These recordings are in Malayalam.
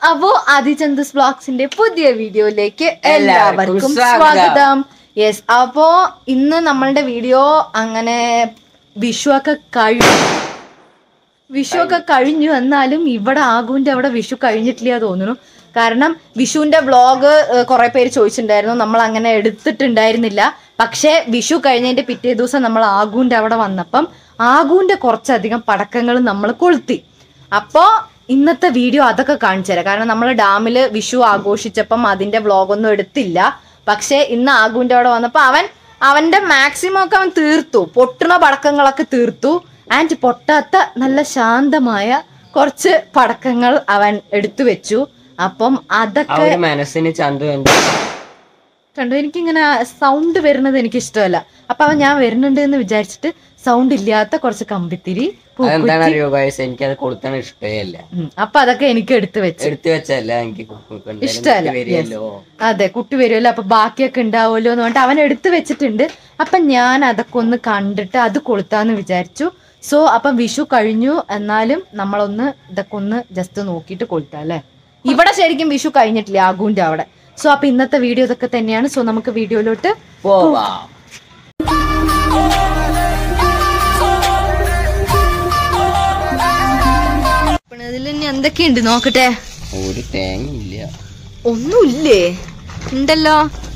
അപ്പോ ആദിചന്ദ്സ് ബ്ലോഗ്സിന്റെ പുതിയ വീഡിയോയിലേക്ക് എല്ലാവർക്കും എല്ലാവർക്കും സ്വാഗതം. സ്വാഗതം യെസ് അപ്പോ ഇന്ന് നമ്മളുടെ വീഡിയോ അങ്ങനെ വിഷു ഒക്കെ കഴിഞ്ഞു വിഷു ഒക്കെ കഴിഞ്ഞു എന്നാലും ഇവിടെ ആകുവിന്റെ അവിടെ വിഷു കഴിഞ്ഞിട്ടില്ല തോന്നുന്നു കാരണം വിഷുവിന്റെ വ്ളോഗ് കുറെ പേര് ചോദിച്ചിട്ടുണ്ടായിരുന്നു നമ്മൾ അങ്ങനെ എടുത്തിട്ടുണ്ടായിരുന്നില്ല പക്ഷേ വിഷു കഴിഞ്ഞതിന്റെ പിറ്റേ ദിവസം നമ്മൾ ആഗുവിന്റെ അവിടെ വന്നപ്പം ആഗുവിന്റെ കുറച്ചധികം പടക്കങ്ങൾ നമ്മൾ കൊളുത്തി അപ്പോ ഇന്നത്തെ വീഡിയോ അതൊക്കെ കാണിച്ചു തരാം കാരണം നമ്മൾ ഡാമിൽ വിഷു ആഘോഷിച്ചപ്പം അതിന്റെ വ്ളോഗ് ഒന്നും എടുത്തില്ല പക്ഷേ ഇന്ന് ആഗുവിന്റെ അവിടെ വന്നപ്പോൾ അവൻ അവന്റെ മാക്സിമം ഒക്കെ അവൻ തീർത്തു പൊട്ടുന്ന പടക്കങ്ങളൊക്കെ തീർത്തു ആൻഡ് പൊട്ടാത്ത നല്ല ശാന്തമായ കുറച്ച് പടക്കങ്ങൾ അവൻ എടുത്തു വെച്ചു അപ്പം ആ അതൊക്കെ ഒരു മനസ്സിന് ചന്തു കണ്ടു കണ്ടു എനിക്കിങ്ങനെ സൗണ്ട് വരുന്നത് എനിക്ക് ഇഷ്ടമല്ല അപ്പൊ അവൻ ഞാൻ വരുന്നുണ്ട് എന്ന് വിചാരിച്ചിട്ട് സൗണ്ട് ഇല്ലാത്ത കുറച്ച് കമ്പിത്തിരി പൂക്കുറ്റി അതെന്താണ് അറിയോ ഗൈസ് എനിക്കത് കൊടുത്താൻ ഇഷ്ടമല്ല ഉം, അപ്പൊ അതൊക്കെ എനിക്ക് എടുത്തു വെച്ചു എടുത്തു വെച്ചല്ല എനിക്ക് കൊണ്ടുവരാൻ ഇഷ്ടമല്ല, വരികയല്ലോ അതെ കുട്ടി വരുമല്ലോ അപ്പൊ ബാക്കിയൊക്കെ ഉണ്ടാവുമല്ലോ എന്ന് പറഞ്ഞിട്ട് അവൻ എടുത്തു വെച്ചിട്ടുണ്ട് അപ്പൊ ഞാൻ അതൊക്കെ ഒന്ന് കണ്ടിട്ട് അത് കൊളുത്താന്ന് വിചാരിച്ചു സോ അപ്പൊ വിഷു കഴിഞ്ഞു എന്നാലും നമ്മളൊന്ന് ഇതൊക്കെ ഒന്ന് ജസ്റ്റ് നോക്കിയിട്ട് കൊളുത്താം അല്ലേ ഇവിടെ ശരിക്കും വിഷു കഴിഞ്ഞിട്ടില്ല ആഗുവിന്റെ അവിടെ സോ അപ്പൊ ഇന്നത്തെ വീഡിയോ ഇതൊക്കെ തന്നെയാണ് സോ നമുക്ക് വീഡിയോയിലോട്ട് പോവാം ഇതിൽ ഇനി എന്തൊക്കെയുണ്ട് നോക്കട്ടെ ഒരു തേങ്ങ ഇല്ല ഒന്നുമില്ലേ ഉണ്ടല്ലോ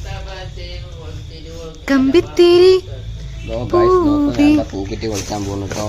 കമ്പിത്തിരി ഇതോ guys, നോക്ക് ഞാൻ ദാ പൂക്കുറ്റി കൊടുക്കാൻ പോകുന്നു കേട്ടോ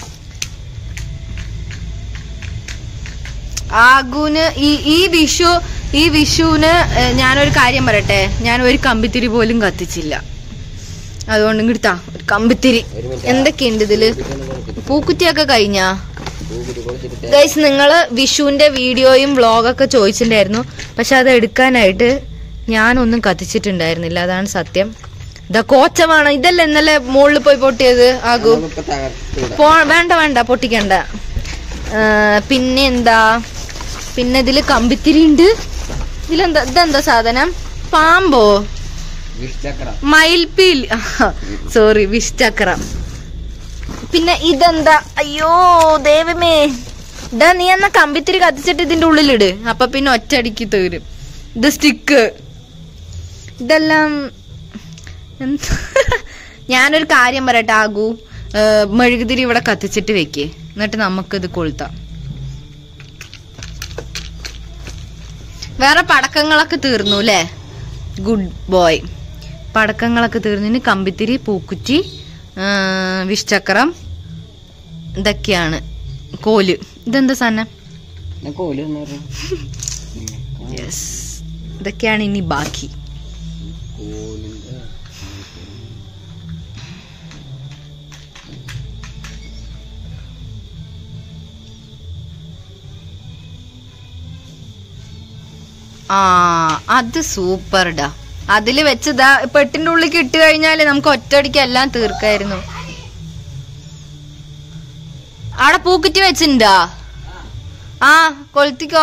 ആഗുന് ഈ ഈ വിഷു ഈ വിഷുവിന് ഏഹ്, ഞാനൊരു കാര്യം പറയട്ടെ ഞാൻ ഒരു കമ്പിത്തിരി പോലും കത്തിച്ചില്ല അതുകൊണ്ട് ഇങ്ങടുത്താ ഒരു കമ്പിത്തിരി ഒരു മിനിറ്റ് എന്തൊക്കെയുണ്ട് ഇതില് പൂക്കുറ്റിയൊക്കെ കഴിഞ്ഞാ പൂക്കുറ്റി കൊടുത്തിട്ട് ഗൈസ് നിങ്ങള് വിഷുവിന്റെ വീഡിയോയും വ്ളോഗൊക്കെ ചോദിച്ചിട്ടുണ്ടായിരുന്നു പക്ഷെ അത് എടുക്കാനായിട്ട് ഞാനൊന്നും കത്തിച്ചിട്ടുണ്ടായിരുന്നില്ല അതാണ് സത്യം ഇതാ കോച്ചമാണ് ഇതല്ലേ ഇന്നലെ മുകളിൽ പോയി പൊട്ടിയത് ആകൂ നമുക്ക് തകർത്തൂടാ പോ വേണ്ട വേണ്ട പൊട്ടിക്കണ്ട ആ, പിന്നെ എന്താ പിന്നെ ഇതില് കമ്പിത്തിരി ഉണ്ട് ഇതിലെന്താ ഇതെന്താ സാധനം പാമ്പോ വിഷ്ചക്രം മയിൽപ്പീൽ സോറി വിഷ്ചക്രം പിന്നെ ഇതെന്താ അയ്യോ ദൈവമേ ഇതാ നീ എന്നാ കമ്പിത്തിരി കത്തിച്ചിട്ട് ഇതിന്റെ ഉള്ളിലിട് അപ്പൊ പിന്നെ ഒറ്റയടിക്ക് തീരും ഇത് സ്റ്റിക്ക് ഇതെല്ലാം എന്ത്? ഞാനൊരു കാര്യം പറയട്ടെ ആകൂ ഏ, മെഴുകുതിരി ഇവിടെ കത്തിച്ചിട്ട് വെക്കേ എന്നിട്ട് നമുക്കിത് കൊളുത്താം വേറെ പടക്കങ്ങളൊക്കെ തീർന്നു അല്ലേ ഗുഡ് ബോയ് പടക്കങ്ങളൊക്കെ തീർന്നു ഇനി കമ്പിത്തിരി പൂക്കുറ്റി ആ, വിഷ്ചക്രം ഇതൊക്കെയാണ് കോല് ഇതെന്താ സാധനം ഞാൻ കോല് എന്ന് പറയും യെസ് ഇതൊക്കെയാണ് ഇനി ബാക്കി കോലിന്റെ ആ അത് സൂപ്പർഡാ അതില് വെച്ചതാ പെട്ടിന്റെ ഉള്ളിൽ ഇട്ട് കഴിഞ്ഞാല് നമുക്ക് ഒറ്റയടിക്ക് എല്ലാം തീർക്കായിരുന്നു അവിടെ പൂക്കുറ്റി വെച്ചിണ്ടാ ആ കൊളുത്തിക്കോ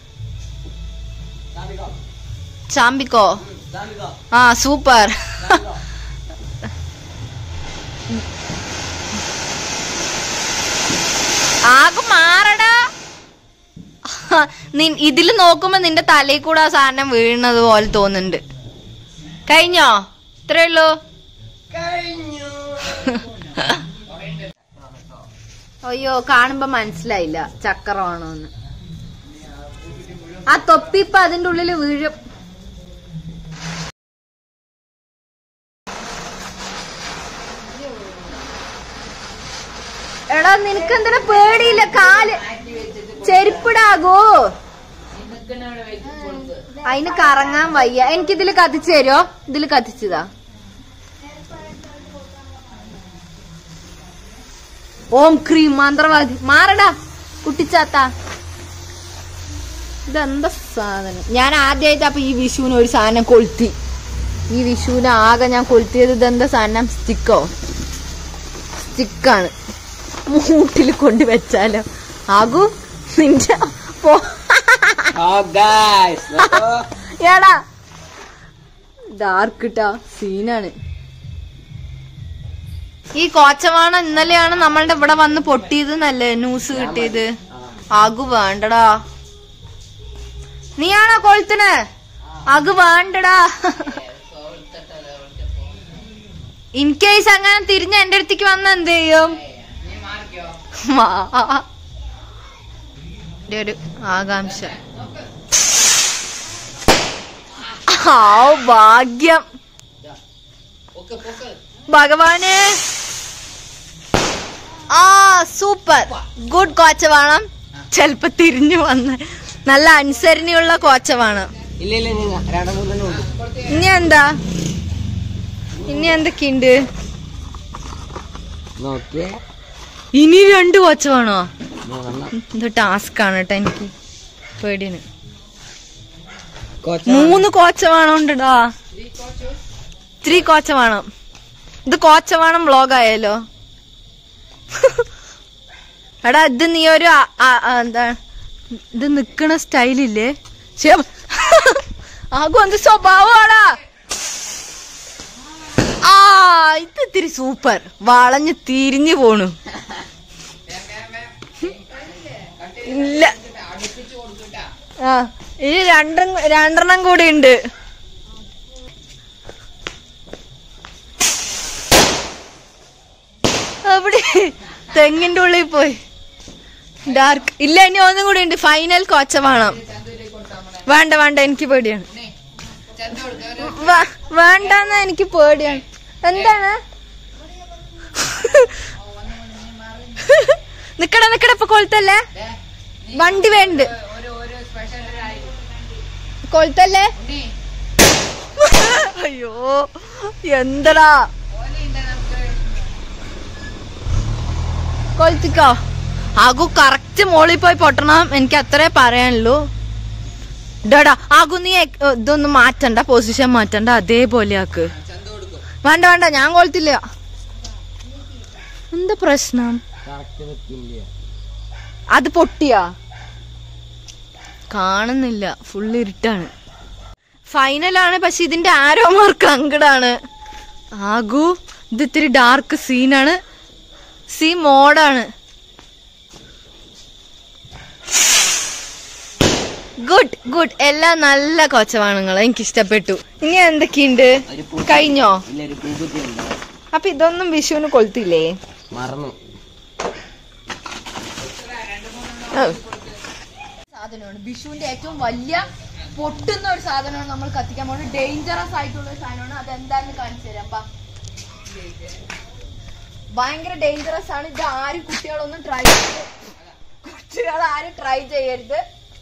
ചാമ്പിക്കോ ആ സൂപ്പർ ആകെ മാറടാ നിൻ- ഇതില് നോക്കുമ്പോ നിന്റെ തലയിൽ കൂടെ ആ സാധനം വീഴുന്നത് പോലെ തോന്നുന്നുണ്ട് കഴിഞ്ഞോ ഇത്രേ ഉള്ളൂ അയ്യോ കാണുമ്പോ മനസ്സിലായില്ല ചക്രമാണോന്ന് ആ തൊപ്പി ഇപ്പൊ അതിന്റെ ഉള്ളില് വീഴും എടാ നിനക്ക് എന്തിനാ പേടിയില്ല കാല് ചെരുപ്പിടാകോ അതിന് കറങ്ങാൻ വയ്യ എനിക്കിതില് കത്തിച്ചു തരുമോ ഇതില് കത്തിച്ചതാ ഓം ക്രീം മന്ത്രവാദി മാറടാ കുട്ടിച്ചാത്ത ഇതെന്താ സാധനം ഞാൻ ആദ്യമായിട്ട് അപ്പൊ ഈ വിഷുവിന് ഒരു സാധനം കൊളുത്തി ഈ വിഷുവിന് ആകെ ഞാൻ കൊളുത്തിയത് ഇതെന്താ സാധനം സ്റ്റിക്കോ സ്റ്റിക്കാണ് മൂട്ടിൽ കൊണ്ട് വെച്ചാലോ ആകു നിന്റെ പോ ആ ഗൈസ് ഏടാ ഡാർക്കിട്ടാ സീനാണ് ഈ കോച്ചമാണ് ഇന്നലെയാണ് നമ്മളുടെ ഇവിടെ വന്ന് പൊട്ടിയത് നല്ലേ ന്യൂസ് കിട്ടിയത് ആകു വേണ്ടടാ നീയാണോ കൊളുത്തണ് അഗ് വേണ്ടടാ ഇൻ കേസ് അങ്ങനെ തിരിഞ്ഞ എന്റെ അടുത്തേക്ക് വന്ന എന്ത് ചെയ്യും മാ. ഒരു- ഒരു ആകാംക്ഷ ആ ഭാഗ്യം ഭഗവാന് ആ സൂപ്പർ ഗുഡ് കോച്ച വേണം ചെലപ്പോ തിരിഞ്ഞു വന്ന് നല്ല അനുസരണയുള്ള കോച്ച വേണം ഇല്ല ഇല്ല ഇല്ല രണ്ടെണ്ണം ഉണ്ട് ഇനി എന്താ ഇനി എന്തൊക്കെയുണ്ട് നോക്കിയേ ഇനി രണ്ട് കോച്ച വേണോ മൂന്നെണ്ണം ഇത് ടാസ്ക് ആണ് കേട്ടോ എനിക്ക് പേടിയാണ് കോച്ച മൂന്ന് കോച്ച വേണോണ്ടടാ ത്രീ കോച്ച വേണം ഇത് കോച്ച വേണം വ്ലോഗ് ആയാലോ എടാ ഇത് നീ ഒരു ആ- ആ- ആ, എന്താ ഇത് നിക്കണ സ്റ്റൈലില്ലേ ശ്ശെ, ആകും എന്ത് സ്വഭാവമാടാ ആ ഇത് ഇത്തിരി സൂപ്പർ വളഞ്ഞ് തിരിഞ്ഞു പോണു ഇല്ല ആ ഇനി രണ്ടും രണ്ടെണ്ണം കൂടി ഉണ്ട് അവിടെ തെങ്ങിന്റെ ഉള്ളിൽ പോയി ഡാർക്ക് ഇല്ല ഇനി ഒന്നും കൂടി ഉണ്ട് ഫൈനൽ കോച്ച വേണം വേണ്ട വേണ്ട എനിക്ക് പേടിയാണ് വ- വേണ്ടാന്ന് എനിക്ക് പേടിയാണ് എന്താണ് നിക്കട നിക്കട ഇപ്പൊ കൊളുത്തല്ലേ വണ്ടി വേണ്ട കൊളുത്തല്ലേ അയ്യോ എന്തടാ കൊളുത്തിക്കോ ആകു കറക്റ്റ് മോളിൽ പോയി പൊട്ടണം എനിക്ക് അത്രേ പറയാനുള്ളൂ ഡാടാ ആകു നീ എ- ഇതൊന്നും മാറ്റണ്ട പൊസിഷൻ മാറ്റണ്ട അതേപോലെ ആക്ക് വേണ്ട വേണ്ട ഞാൻ കൊളുത്തില്ല എന്താ പ്രശ്നം കറക്റ്റ് നിൽക്കില്ല അത് പൊട്ടിയാ കാണുന്നില്ല ഫുൾ ഇരുട്ടാണ് ഫൈനലാണ് പക്ഷെ ഇതിന്റെ ആരോ മാർക്ക് അങ്കടാണ് ആകു ഇത് ഇത്തിരി ഡാർക്ക് സീനാണ് സി മോഡാണ് ഗുഡ് ഗുഡ് എല്ലാം നല്ല കൊച്ചവാണുങ്ങൾ എനിക്ക് ഇഷ്ടപ്പെട്ടു ഇനി എന്തൊക്കെയുണ്ട് ഒരു പൂ കഴിഞ്ഞോ ഇല്ല ഒരു പൂക്കുറ്റി ഉണ്ട് അപ്പൊ ഇതൊന്നും വിഷുവിന് കൊളുത്തില്ലേ മറന്നു സാധനമാണ് വിഷുവിന്റെ ഏറ്റവും വലിയ പൊട്ടുന്ന ഒരു സാധനമാണ് നമ്മൾ കത്തിക്കാൻ പോകുന്നത് ഡേഞ്ചറസ് ആയിട്ടുള്ള ഒരു സാധനമാണ് അത് എന്താന്ന് കാണിച്ചു തരാം അപ്പ ഭയങ്കര ഡേഞ്ചറസ് ആണ് ഇത് ആരും കുട്ടികളൊന്നും ട്രൈ ചെയ്ത് കുട്ടികൾ ആരും ട്രൈ ചെയ്യരുത്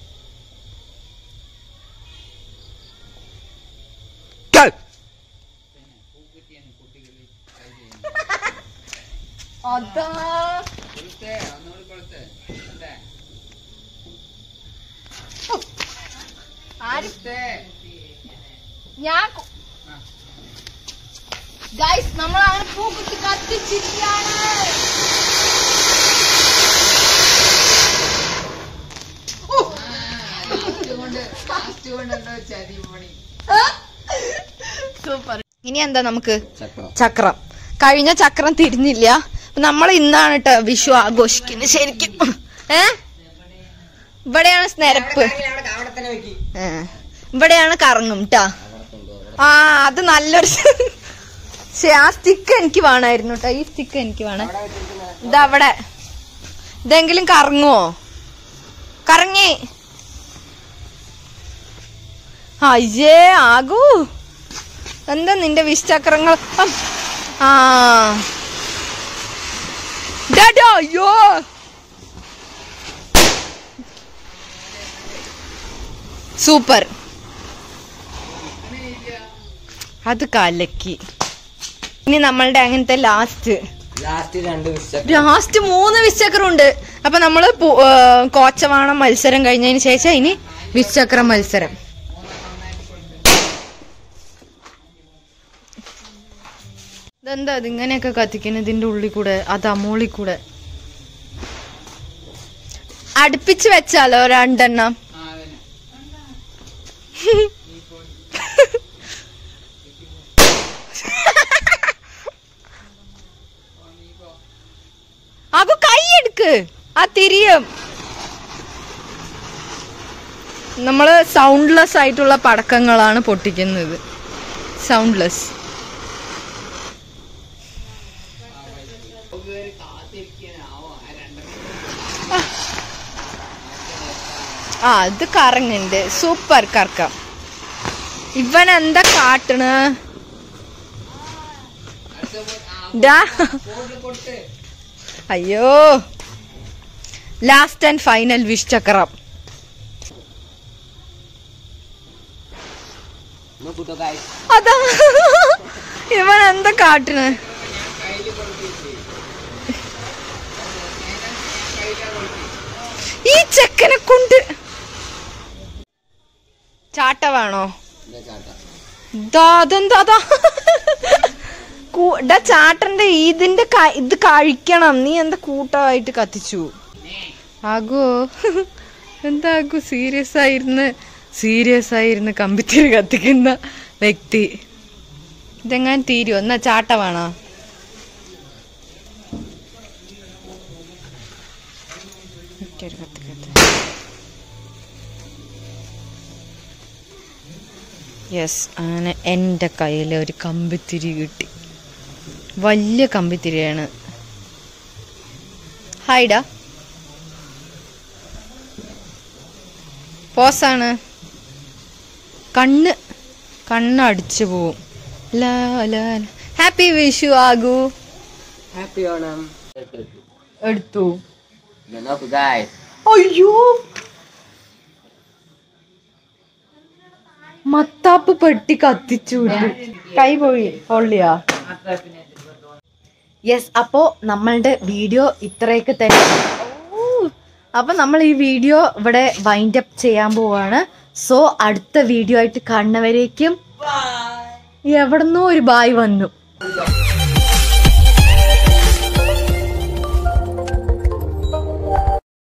അതാ ആര് ഞാൻ ഗൈസ് നമ്മൾ അങ്ങനെ പൂക്കുട്ടി കത്തിച്ചിരിക്കുകയാണ് സൂപ്പർ ഇനി എന്താ നമുക്ക് ചക്രം ചക്രം കഴിഞ്ഞ ചക്രം തിരിഞ്ഞില്ല നമ്മൾ ഇന്നാണ് കേട്ടോ വിഷു ആഘോഷിക്കുന്നത് ശരിക്കും ഏ ഇവിടെയാണ് സ്നെരപ്പ് അവിടെ തന്നെ വെക്കി ഏ. ഇവിടെയാണ് കറങ്ങും ട്ടാ ആ അത് നല്ലൊരു പക്ഷെ ആ സ്റ്റിക്ക് എനിക്ക് വേണമായിരുന്നു കേട്ടോ ഈ സ്റ്റിക്ക് എനിക്ക് വേണം ഇതവിടെ ഇതെങ്കിലും കറങ്ങുവോ കറങ്ങി അയ്യേ ആകൂ എന്താ നിന്റെ വിശ്ചക്രങ്ങൾ അം. ആ ഡാഡാ, അയ്യോ സൂപ്പർ അത് കലക്കി ഇനി നമ്മളുടെ അങ്ങനത്തെ ലാസ്റ്റ് ലാസ്റ്റ് രണ്ട് വിശ്വ ലാസ്റ്റ് മൂന്ന് വിശ്ചക്രം ഉണ്ട് അപ്പൊ നമ്മള് പു- ഏ, കോച്ചവാണം മത്സരം കഴിഞ്ഞതിന് ശേഷം ഇനി വിശ്ചക്ര മത്സരം ഇതെന്താ ഇത് ഇങ്ങനെയൊക്കെ കത്തിക്കുന്നത് ഇതിന്റെ ഉള്ളിൽ കൂടെ അത് അമോളിൽ കൂടെ അടുപ്പിച്ച് വെച്ചാലോ രണ്ടെണ്ണം അപ്പൊ കൈ എടുക്ക് ആ തിരിയും നമ്മൾ സൗണ്ട്ലെസ് ആയിട്ടുള്ള പടക്കങ്ങളാണ് പൊട്ടിക്കുന്നത് സൗണ്ട്ലെസ് ആ ഇത് കറങ്ങുന്നുണ്ട് സൂപ്പർ കറക്കം ഇവൻ എന്താ കാട്ടണ് ഡാ. അയ്യോ ലാസ്റ്റ് ആൻഡ് ഫൈനൽ വിഷ് ചക്രം നോക്കൂട്ടോ ഗായ്സ് അതാ ഇവൻ എന്താ കാട്ടണ് ഈ ചെക്കനെ കൊണ്ട് ചാട്ട വേണോ എന്താ ചാട്ട ദാ, അതെന്താ അതാ? കൂ- ഡാ ചാട്ടന്റെ ഇതിന്റെ ക- ഇത് കഴിക്കണം നീ എന്താ കൂട്ടമായിട്ട് കത്തിച്ചു ആകോ എന്താകു സീരിയസ് ആയിരുന്ന് സീരിയസ് ആയിരുന്ന് കമ്പിത്തിരി കത്തിക്കുന്ന വ്യക്തി ഇതെങ്ങനെ തീരുമോ എന്നാ ചാട്ട വേണോ മറ്റൊരു കത്തി കത്തി യെസ് അങ്ങനെ എൻ്റെ കയ്യിൽ ഒരു കമ്പിത്തിരി കിട്ടി വലിയ കമ്പിത്തിരിയാണ് ഹായ്ഡാ പോസാണ് കണ്ണ് കണ്ണ് അടിച്ചു പോവും ലാ ലാ ഹാപ്പി വിഷു ആകൂ ഹാപ്പി ഓണം എടുത്തു ഇത് നോക്കൂ ഗായ്സ് അയ്യോ മത്താപ്പ് പെട്ടി കത്തിച്ചു വിട്ടു കൈ പോയി പൊള്ളിയാ യെസ് അപ്പോ നമ്മളുടെ വീഡിയോ ഇത്രയൊക്കെ തന്നെ ഓ, അപ്പൊ നമ്മൾ ഈ വീഡിയോ ഇവിടെ വൈൻഡ് അപ്പ് ചെയ്യാൻ പോവാണ് സോ അടുത്ത വീഡിയോ ആയിട്ട് കാണുന്നവരേക്കും എവിടുന്നോ ഒരു ബായ് വന്നു